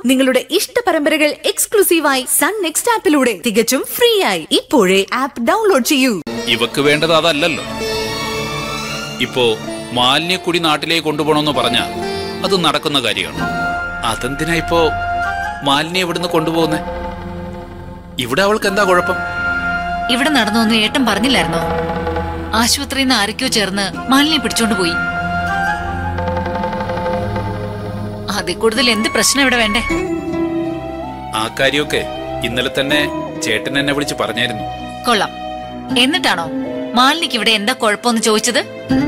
നിങ്ങളുടെ ഇഷ്ട പരമ്പരകൾ എക്സ്ക്ലൂസീവായി സൺ നെക്സ്റ്റ് ആപ്പിലൂടെ തികച്ചും ഫ്രീ ആയി ഇപ്പോഴേ ആപ്പ് ഡൗൺലോഡ് ചെയ്യൂ ഇവക്ക് വേണ്ടത് അതല്ലല്ലോ ഇപ്പോ മാലിന്യക്കുടി നാട്ടിലേക്ക് കൊണ്ടുപോകണമെന്ന് പറഞ്ഞ അത് നടക്കുന്ന കാര്യമാണ് അതെന്തിനാ ഇപ്പോ മാലിന്യം ഇവിടുന്ന് കൊണ്ടുപോകുന്നേ ഇവിടെ അവൾക്ക് എന്താ കുഴപ്പം ഇവിടെ നടന്നൊന്നും ഏട്ടൻ പറഞ്ഞില്ലായിരുന്നോ ആശുപത്രിയിൽ നിന്ന് ആരൊക്കെയോ ചേർന്ന് മാലിന്യം പിടിച്ചോണ്ട് പോയി അതിൽ കൂടുതൽ എന്ത് പ്രശ്നം ഇവിടെ വേണ്ടേ ആ കാര്യമൊക്കെ ഇന്നലെ തന്നെ ചേട്ടൻ എന്നെ വിളിച്ച് പറഞ്ഞായിരുന്നു കൊള്ളാം എന്നിട്ടാണോ മാലിനിക്ക് ഇവിടെ എന്താ കുഴപ്പമെന്ന് ചോദിച്ചത്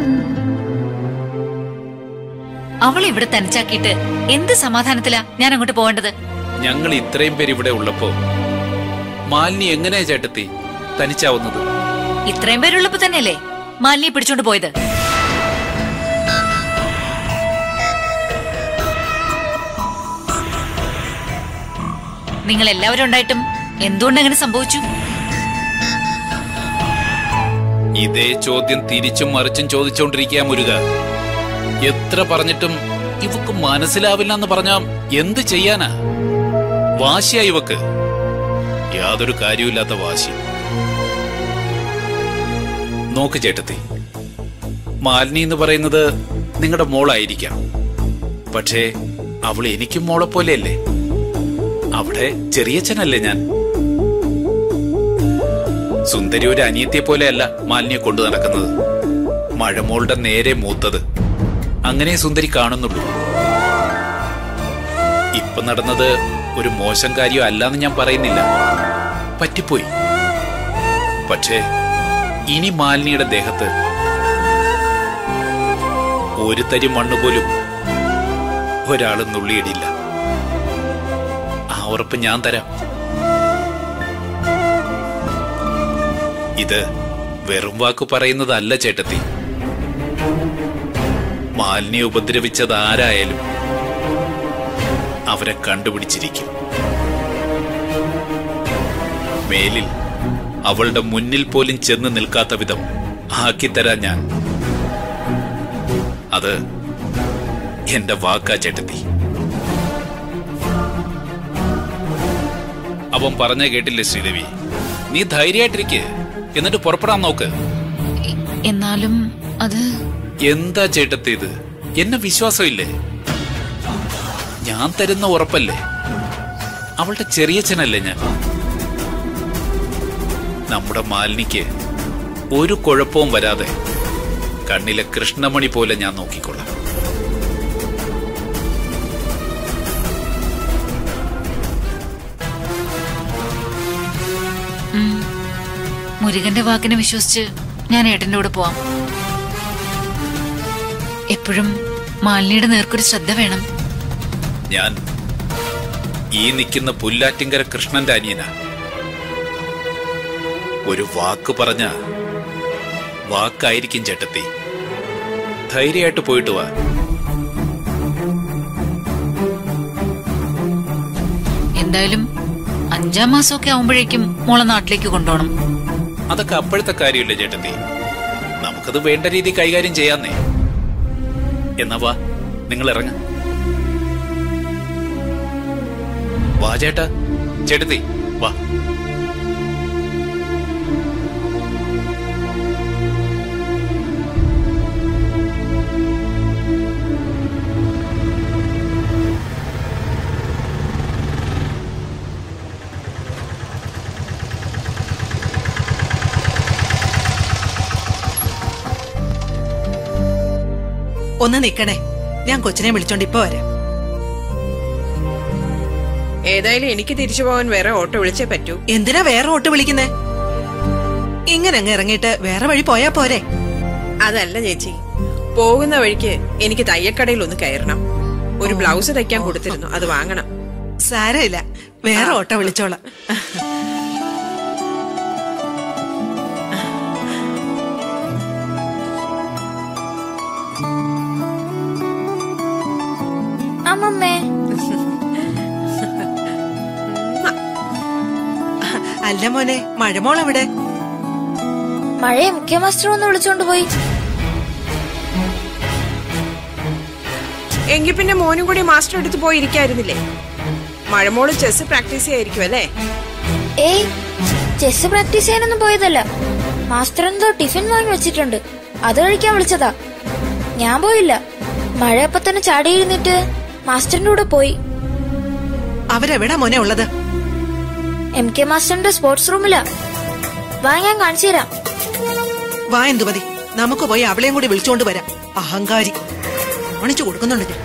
അവളെ ഇവിടെ തനിച്ചാക്കിയിട്ട് എന്ത് സമാധാനത്തിലാ ഞാൻ അങ്ങോട്ട് പോകേണ്ടത് ഞങ്ങൾ ഇത്രയും പേര് ഇവിടെ ഉള്ളപ്പോ മാലിനി എങ്ങനെയാ ചേട്ടത്തി തനിച്ചാവുന്നത് ഇത്രയും പേരുള്ളപ്പോ തന്നെയല്ലേ മാലിനിയെ പിടിച്ചോണ്ട് പോയത് നിങ്ങൾ എല്ലാവരും ഉണ്ടായിട്ടും എന്തുകൊണ്ട് അങ്ങനെ സംഭവിച്ചു ഇതേ ചോദ്യം തിരിച്ചും മറിച്ചും ചോദിച്ചുകൊണ്ടിരിക്കുക മുരുക എത്ര പറഞ്ഞിട്ടും ഇവക്ക് മനസ്സിലാവില്ല എന്ന് പറഞ്ഞാ എന്ത് ചെയ്യാനാ വാശിയാ ഇവക്ക് യാതൊരു കാര്യമില്ലാത്ത വാശി നോക്ക് ചേട്ടത്തി മാലിനി എന്ന് പറയുന്നത് നിങ്ങളുടെ മോളായിരിക്കാം പക്ഷേ അവൾ എനിക്കും മോളെ പോലെയല്ലേ അവിടെ ചെറിയച്ഛനല്ലേ ഞാൻ സുന്ദരി ഒരു അനിയത്തിയെ പോലെയല്ല മാലിന്യെ കൊണ്ടു നടക്കുന്നത് മഴമോളുടെ നേരെ മൂത്തത് അങ്ങനെ സുന്ദരി കാണുന്നുള്ളൂ ഇപ്പൊ നടന്നത് ഒരു മോശം കാര്യം അല്ലാന്ന് ഞാൻ പറയുന്നില്ല പറ്റിപ്പോയി പക്ഷേ ഇനി മാലിനിയുടെ ദേഹത്ത് ഒരു തരി മണ്ണ് പോലും ഒരാളും നുള്ളിയിടില്ല ആ ഉറപ്പ് ഞാൻ തരാം ഇത് വെറും വാക്ക് പറയുന്നതല്ല ചേട്ടത്തി മാലിന്യെ ഉപദ്രവിച്ചത് ആരായാലും അവരെ കണ്ടുപിടിച്ചിരിക്കും മേലിൽ അവളുടെ മുന്നിൽ പോലും ചെന്ന് നിൽക്കാത്ത വിധം ആക്കിത്തരാൻ ഞാൻ അത് എന്റെ വാക്കാ ചേട്ടത്തി അവൻ പറഞ്ഞ കേട്ടില്ലേ ശ്രീദേവി നീ ധൈര്യമായിട്ടിരിക്കെ എന്നിട്ട് പുറപ്പെടാൻ നോക്ക് എ- എന്നാലും അത് എന്താ ചേട്ടത്തി ഇത് എന്നെ വിശ്വാസമില്ലേ ഞാൻ തരുന്ന ഉറപ്പല്ലേ അവളുടെ ചെറിയച്ഛനല്ലേ ഞാൻ നമ്മുടെ മാലിനിക്ക് ഒരു കുഴപ്പവും വരാതെ കണ്ണിലെ കൃഷ്ണമണി പോലെ ഞാൻ നോക്കിക്കൊള്ളാം ഉം, മുരുകന്റെ വാക്കിനെ വിശ്വസിച്ച് ഞാൻ ഏട്ടന്റെ കൂടെ പോവാം എപ്പോഴും മാലിനിയുടെ നേർക്കൊരു ശ്രദ്ധ വേണം ഞാൻ ഈ നിൽക്കുന്ന പുല്ലാറ്റിങ്കര കൃഷ്ണന്റെ അനിയനാ ഒരു വാക്ക് പറഞ്ഞ വാക്കായിരിക്കും ചേട്ടത്തി ധൈര്യമായിട്ട് പോയിട്ട് വാ എന്തായാലും അഞ്ചാം മാസമൊക്കെ ആവുമ്പോഴേക്കും മോളെ നാട്ടിലേക്ക് കൊണ്ടുപോകണം അതൊക്കെ അപ്പോഴത്തെ കാര്യമില്ല ചേട്ടത്തി നമുക്കത് വേണ്ട രീതി കൈകാര്യം ചെയ്യാന്നേ എന്നാ വാ നിങ്ങൾ ഇറങ്ങ വാ ചേട്ടാ ചേട്ടത്തി വാ ഒന്ന് നിക്കണേ ഞാൻ കൊച്ചിനെ വിളിച്ചോണ്ട് ഇപ്പൊ വരാം ഏതായാലും എനിക്ക് തിരിച്ചു പോകാൻ വേറെ ഓട്ടോ വിളിച്ചേ പറ്റൂ എന്തിനാ വേറെ ഓട്ട് വിളിക്കുന്നേ ഇങ്ങനെ അങ്ങ് ഇറങ്ങിയിട്ട് വേറെ വഴി പോയാ പോരെ അതല്ല ചേച്ചി പോകുന്ന വഴിക്ക് എനിക്ക് തയ്യക്കടയിൽ ഒന്ന് കയറണം ഒരു ബ്ലൗസ് തയ്ക്കാൻ കൊടുത്തിരുന്നു അത് വാങ്ങണം സാരമില്ല വേറെ ഓട്ടോ വിളിച്ചോളാം അമ്മമ്മേ അല്ല മോനെ മഴമോൾ എവിടെ മഴയെ മുഖ്യ മാസ്റ്റർ ഒന്ന് വിളിച്ചോണ്ട് പോയി എങ്കിൽ പിന്നെ മോനും കൂടി മാസ്റ്റർ അടുത്ത് പോയിരിക്കായിരുന്നില്ലേ മഴമോള് ചെസ് പ്രാക്ടീസ് ചെയ്യായിരിക്കും അല്ലേ ഏയ് ചെസ് പ്രാക്ടീസ് ചെയ്യാനൊന്നും പോയതല്ല മാസ്റ്റർ എന്തോ ടിഫിൻ വാങ്ങി വെച്ചിട്ടുണ്ട് അത് കഴിക്കാൻ വിളിച്ചതാ ഞാൻ പോയില്ല മഴയപ്പോ തന്നെ ചാടിയിരുന്നിട്ട് മാസ്റ്ററിന്റെ കൂടെ പോയി അവരെവിടാ മോനെ ഉള്ളത് എം കെ മാസ്റ്ററിന്റെ സ്പോർട്സ് റൂമിലാ വാ ഞാൻ കാണിച്ചു തരാം വാ എന്തുമതി നമുക്ക് പോയി അവളെയും കൂടി വിളിച്ചുകൊണ്ട് വരാം അഹങ്കാരി കാണിച്ചു കൊടുക്കുന്നുണ്ട് ഞാൻ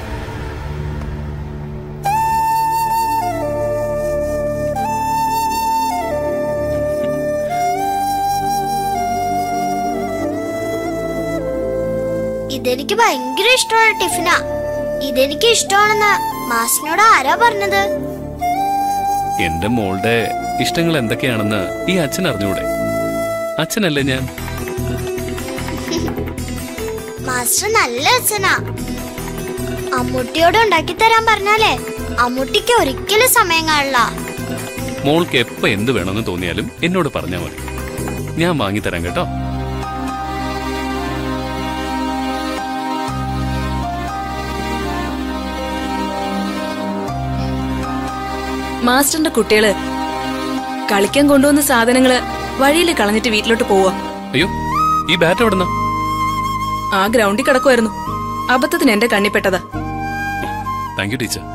ഇതെനിക്ക് ഭയങ്കര ഇഷ്ടമുള്ള ടിഫിനാ ഇതെനിക്ക് ഇഷ്ടമാണെന്ന് മാസ്റ്ററിനോട് ആരാ പറഞ്ഞത് എന്റെ മോളുടെ ഇഷ്ടങ്ങൾ എന്തൊക്കെയാണെന്ന് ഈ അച്ഛൻ അറിഞ്ഞൂടെ അച്ഛനല്ലേ ഞാൻ മാസ്റ്റർ നല്ല അച്ഛനാ അമ്മൂട്ടിയോട് ഉണ്ടാക്കി തരാൻ പറഞ്ഞാലേ അമ്മൂട്ടിക്ക് ഒരിക്കലും സമയം കാണില്ല മോൾക്ക് എപ്പോ എന്ത് വേണമെന്ന് തോന്നിയാലും എന്നോട് പറഞ്ഞാൽ മതി ഞാൻ വാങ്ങിത്തരാം കേട്ടോ മാസ്റ്ററിന്റെ കുട്ടികള് കളിക്കാൻ കൊണ്ടുവന്ന സാധനങ്ങള് വഴിയിൽ കളഞ്ഞിട്ട് വീട്ടിലോട്ട് പോവാ അയ്യോ ഈ ബാറ്റ് എവിടുന്ന ആ ഗ്രൗണ്ടിൽ കിടക്കുമായിരുന്നു അബദ്ധത്തിന് എന്റെ കണ്ണിപ്പെട്ടതാ താങ്ക് യു ടീച്ചർ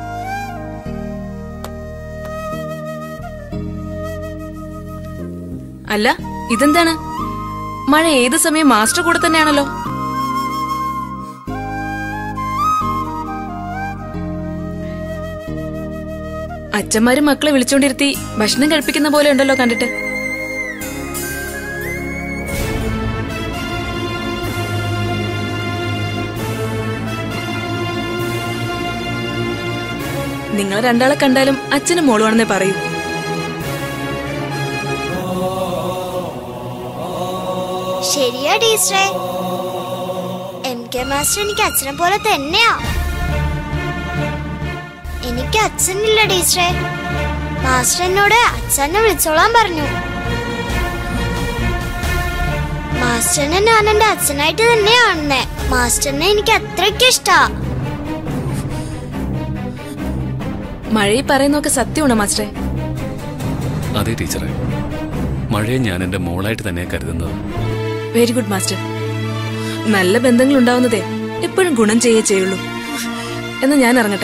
അല്ല ഇതെന്താണ് മഴ ഏത് സമയം മാസ്റ്റർ കൂടെ തന്നെയാണല്ലോ അച്ഛന്മാരും മക്കളെ വിളിച്ചോണ്ടിരുത്തി ഭക്ഷണം കഴിപ്പിക്കുന്ന പോലെ ഉണ്ടല്ലോ കണ്ടിട്ട് നിങ്ങൾ രണ്ടാളെ കണ്ടാലും അച്ഛനും മോളുമാണെന്നേ പറയൂ ശരിയാ ടീച്ചറെ എം കെ മാസ്റ്റർ എനിക്ക് അച്ഛനെ പോലെ തന്നെയാ എനിക്ക് അച്ഛനില്ല ടീച്ചറെ മാസ്റ്റർ എന്നോട് അച്ഛനെ വിളിച്ചോളാൻ പറഞ്ഞു മാസ്റ്ററിനെ ഞാൻ എന്റെ അച്ഛനായിട്ട് തന്നെ കാണുന്നേ മാസ്റ്ററിനെ എനിക്ക് അത്രയ്ക്ക് ഇഷ്ടാ മഴയിൽ പറയുന്നൊക്കെ സത്യമാണോ മാസ്റ്ററെ അതെ ടീച്ചറെ മഴയെ ഞാൻ എന്റെ മോളായിട്ട് തന്നെ കരുതുന്നത് വെരി ഗുഡ് മാസ്റ്റർ നല്ല ബന്ധങ്ങൾ ഉണ്ടാവുന്നതേ എപ്പോഴും ഗുണം ചെയ്യേ ചെയ്യുള്ളൂ എന്നാ ഞാൻ ഇറങ്ങട്ടെ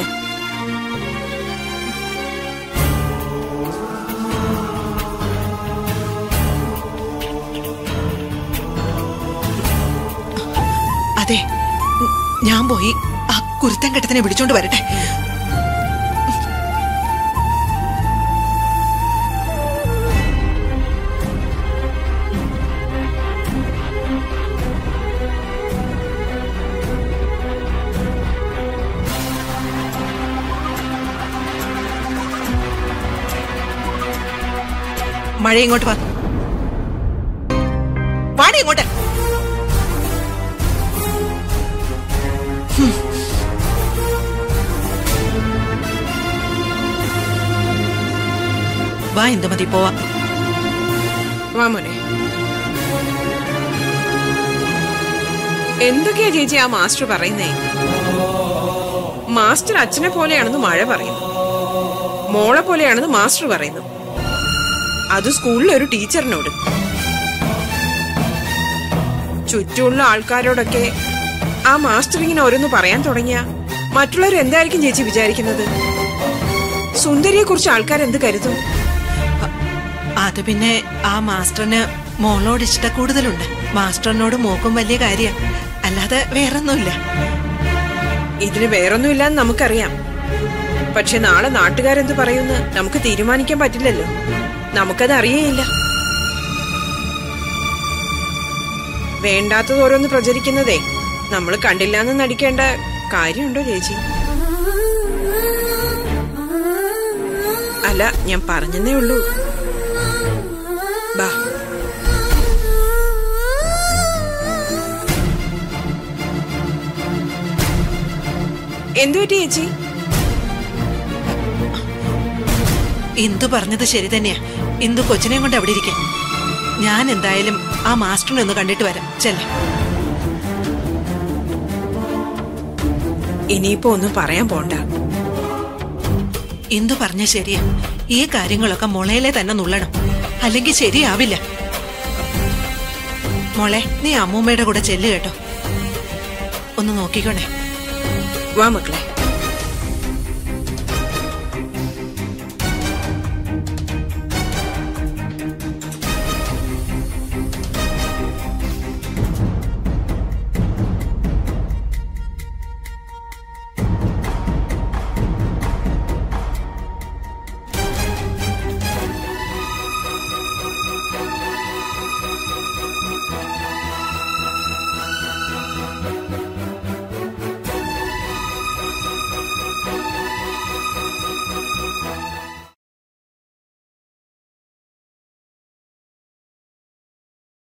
അതെ ഉം, ഞാൻ പോയി ആ കുരുത്തൻ കെട്ടത്തിനെ വിളിച്ചോണ്ട് വരട്ടെ മഴ ഇങ്ങോട്ട് വാ വാടി ഇങ്ങോട്ട് ഹും. വാ ഇന്ദുമതി പോവാ വാ മോനെ എന്തൊക്കെയാ ചേച്ചി ആ മാസ്റ്റർ പറയുന്നേ മാസ്റ്റർ അച്ഛനെ പോലെയാണെന്ന് മഴ പറയുന്നു മോളെ പോലെയാണെന്ന് മാസ്റ്റർ പറയുന്നു അത് സ്കൂളിലെ ഒരു ടീച്ചറിനോട് ചുറ്റുമുള്ള ആൾക്കാരോടൊക്കെ ആ മാസ്റ്റർ ഇങ്ങനെ ഓരോന്ന് പറയാൻ തുടങ്ങിയ മറ്റുള്ളവർ എന്തായിരിക്കും ചേച്ചി വിചാരിക്കുന്നത് സുന്ദരിയെ കുറിച്ച് ആൾക്കാർ എന്ത് കരുതും അത് പിന്നെ ആ മാസ്റ്ററിന് മോളോട് ഇഷ്ട കൂടുതലുണ്ട് മാസ്റ്ററിനോട് മോക്കും വലിയ കാര്യ അല്ലാതെ വേറൊന്നുമില്ല ഇതിന് വേറൊന്നുമില്ലാന്ന് നമുക്കറിയാം പക്ഷെ നാളെ നാട്ടുകാരെന്ത് പറയുമെന്ന് നമുക്ക് തീരുമാനിക്കാൻ പറ്റില്ലല്ലോ നമുക്കത് അറിയേയില്ല വേണ്ടാത്തത് ഓരോന്ന് പ്രചരിക്കുന്നതേ നമ്മൾ കണ്ടില്ലാന്ന് നടിക്കേണ്ട കാര്യമുണ്ടോ ചേച്ചി അല്ല ഞാൻ പറഞ്ഞെന്നേ ഉള്ളൂ ബാ എന്തു പറ്റി ചേച്ചി ഇന്ദു പറഞ്ഞത് ശരി തന്നെയാ ഇന്ദു കൊച്ചിനെയും കൊണ്ട് അവിടെ ഇരിക്കാം ഞാൻ എന്തായാലും ആ മാസ്റ്ററിനെ ഒന്ന് കണ്ടിട്ട് വരാം ചെല്ല ഇനിയിപ്പോ ഒന്നും പറയാൻ പോണ്ട എന്തു പറഞ്ഞ ശരിയാ ഈ കാര്യങ്ങളൊക്കെ മുളയിലെ തന്നെ നുള്ളണം അല്ലെങ്കിൽ ശരിയാവില്ല മോളെ നീ അമ്മൂമ്മയുടെ കൂടെ ചെല്ലു കേട്ടോ ഒന്ന് നോക്കിക്കോണേ വാ മക്കളെ